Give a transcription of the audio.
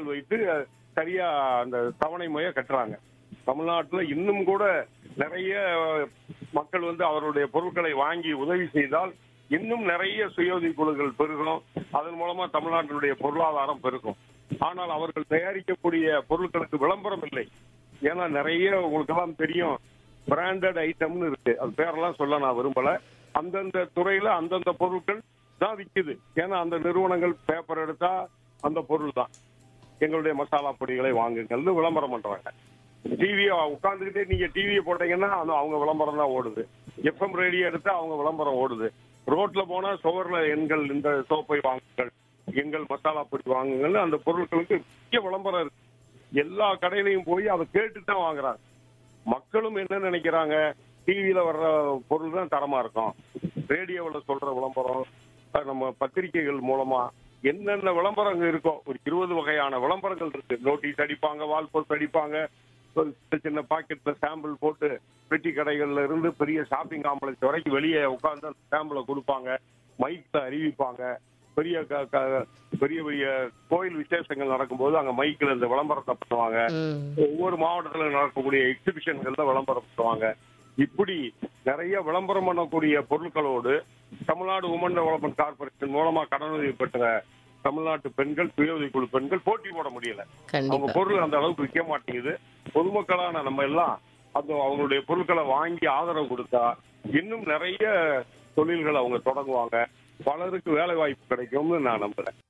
வேண்டுகோள் வைத்து அஹ், சரியா அந்த தவணை முறையை கட்டுறாங்க தமிழ்நாட்டுல இன்னும் கூட நிறைய அஹ், மக்கள் வந்து அவருடைய பொருட்களை வாங்கி உதவி செய்தால் இன்னும் நிறைய சுய உதவிக் குழுக்கள் பெருகும் அதன் மூலமா தமிழ்நாட்டினுடைய பொருளாதாரம் பெருகும் ஆனால் அவர்கள் தயாரிக்கக்கூடிய பொருட்களுக்கு விளம்பரம் இல்லை ஏன்னா நிறைய உங்களுக்கு எல்லாம் தெரியும் பிராண்டட் ஐட்டம்னு இருக்கு அது பேரெல்லாம் சொல்ல நான் விரும்பல அந்தந்த துறையில அந்தந்த பொருட்கள் தான் விக்குது ஏன்னா அந்த நிறுவனங்கள் பேப்பர் எடுத்தா அந்த பொருள் தான் எங்களுடைய மசாலா பொடிகளை வாங்குங்கள்னு விளம்பரம் பண்றாங்க டிவியை உட்காந்துக்கிட்டே நீங்க டிவியை போட்டீங்கன்னா அந்த அவங்க விளம்பரம் தான் ஓடுது எஃப்எம் ரேடியோ எடுத்தா அவங்க விளம்பரம் ஓடுது ரோட்ல போனா சுவர்ல எங்கள் இந்த சோப்பை வாங்குங்கள் எங்கள் மசாலா பொடி வாங்குங்கள்னு அந்த பொருட்களுக்கு முக்கிய விளம்பரம் இருக்கு எல்லா கடையிலையும் போய் அதை கேட்டு தான் வாங்குறாங்க மக்களும் என்ன நினைக்கிறாங்க டிவியில வர்ற பொருள் தான் தரமா இருக்கும் ரேடியோவில் சொல்ற விளம்பரம் அஹ் நம்ம பத்திரிகைகள் மூலமா என்னென்ன விளம்பரம் அங்க இருக்கோ ஒரு இருபது வகையான விளம்பரங்கள் இருக்கு நோட்டீஸ் அடிப்பாங்க வால் போஸ்ட் அடிப்பாங்க ஒரு சின்ன சின்ன பாக்கெட்ல சாம்பிள் போட்டு பெட்டி கடைகள்ல இருந்து பெரிய ஷாப்பிங் காம்ப்ளெக்ஸ் வரைக்கும் வெளியே உட்கார்ந்து அந்த சாம்பிளை கொடுப்பாங்க மைக்ல அறிவிப்பாங்க பெரிய க- க- பெரிய பெரிய கோயில் விசேஷங்கள் நடக்கும்போது அங்க மைக்ல இந்த விளம்பரத்தை பண்ணுவாங்க ம். ஒவ்வொரு மாவட்டத்துல நடக்கக்கூடிய எக்ஸிபிஷன்கள்ல விளம்பரம் பண்ணுவாங்க இப்படி நிறைய விளம்பரம் பண்ணக்கூடிய பொருட்களோடு தமிழ்நாடு உமன் டெவலப்மெண்ட் கார்பரேஷன் மூலமா கடனுதவி பெற்ற தமிழ்நாட்டு பெண்கள் சுய உதவிக்குழு பெண்கள் போட்டி போட முடியல அவங்க கண்டிப்பா பொருள் அந்த அளவுக்கு விற்க மாட்டேங்குது பொதுமக்களான நம்ம எல்லாம் அந்த அவங்களுடைய பொருட்களை வாங்கி ஆதரவு கொடுத்தா இன்னும் நிறைய தொழில்கள் அவங்க தொடங்குவாங்க பலருக்கு வேலை வாய்ப்பு கிடைக்கும்னு நான் நம்புறேன்